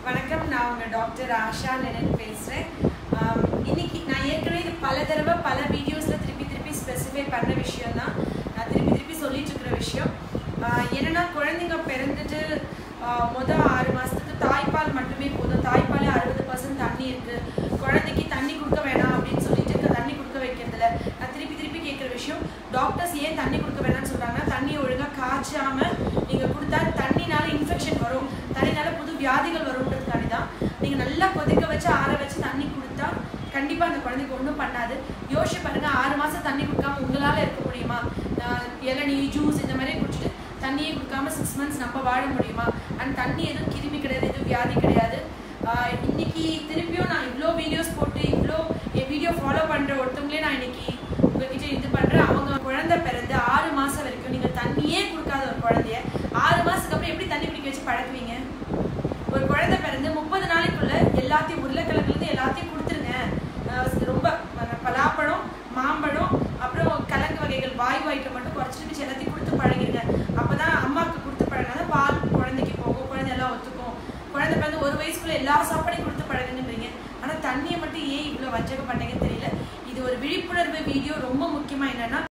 வணக்கம் நான் உங்கள் டாக்டர் ஆஷா லெனன் பேசுகிறேன் இன்னைக்கு நான் ஏற்கனவே இது பல தடவை பல வீடியோஸில் திருப்பி திருப்பி ஸ்பெசிஃபை பண்ண விஷயம் தான் நான் திருப்பி திருப்பி சொல்லிட்டு இருக்கிற விஷயம் ஆஹ் என்னன்னா குழந்தைங்க பிறந்துட்டு ஆஹ் மொதல் ஆறு மாதத்துக்கு தாய்ப்பால் மட்டுமே போதும் தாய்ப்பாலே அறுபது பர்சன்ட் தண்ணி இருக்குது குழந்தைக்கு தண்ணி கொடுக்க வேணாம் அப்படின்னு சொல்லிட்டு தண்ணி கொடுக்க வைக்கிறதுல நான் திருப்பி திருப்பி கேட்குற விஷயம் டாக்டர்ஸ் ஏன் தண்ணி கொடுக்க வேணாம்னு சொல்கிறாங்கன்னா தண்ணியை ஒழுங்காக காய்ச்சாம நீங்கள் கொடுத்தா தண்ணினால இன்ஃபெக்ஷன் வரும் தண்ணினால புது வியாதிகள் வரும்ன்றதுக்காண்டி தான் நீங்கள் நல்லா கொதிக்க வச்சு ஆற வச்சு தண்ணி கொடுத்தா கண்டிப்பாக அந்த குழந்தைக்கு ஒன்றும் பண்ணாது யோசிச்சு பாருங்க ஆறு மாதம் தண்ணி கொடுக்காம உங்களால் இருக்க முடியுமா ஆஹ் இளநீ ஜூஸ் இந்த மாதிரி குடிச்சிட்டு தண்ணியே கொடுக்காம சிக்ஸ் மந்த்ஸ் நம்ம வாழ முடியுமா அண்ட் தண்ணி எதுவும் கிருமி கிடையாது எதுவும் வியாதி கிடையாது ஆஹ் இன்னைக்கு திருப்பியும் நான் இவ்வளோ வீடியோஸ் போட்டு இவ்வளோ என் வீடியோ ஃபாலோ பண்ணுற ஒருத்தவங்களே நான் இன்னைக்கு உங்ககிட்ட இது பண்ணுறேன் அவங்க குழந்தை பிறந்து ஆறு மாதம் வரைக்கும் நீங்கள் தண்ணியே கொடுக்காத ஒரு குழந்தைய ஆறு மாதத்துக்கு அப்புறம் எப்படி தண்ணி குடிக்க வச்சு பழக்குவீங்க ஒரு குழந்தை பிறந்து முப்பது நாளைக்குள்ள எல்லாத்தையும் உருளைக்கிழங்குலேருந்து எல்லாத்தையும் கொடுத்துருங்க ஆஹ் ரொம்ப பலாப்பழம் மாம்பழம் அப்புறம் கிழங்கு வகைகள் வாயு ஐட்டம் மட்டும் குறைச்சிட்டு மிச்சம் எல்லாத்தையும் கொடுத்து பழகிருங்க அப்பதான் அம்மாவுக்கு கொடுத்து பழகினா பால் குழந்தைக்கு போகும் குழந்தை எல்லாம் ஒத்துக்கும் குழந்தை பிறந்து ஒரு வயசுக்குள்ள எல்லா சாப்பாடையும் கொடுத்து பழகுங்கன்றீங்க ஆனா தண்ணியை மட்டும் ஏன் இவ்வளவு வஞ்சகம் பண்ணீங்கன்னு தெரியல இது ஒரு விழிப்புணர்வு வீடியோ ரொம்ப முக்கியமா என்னன்னா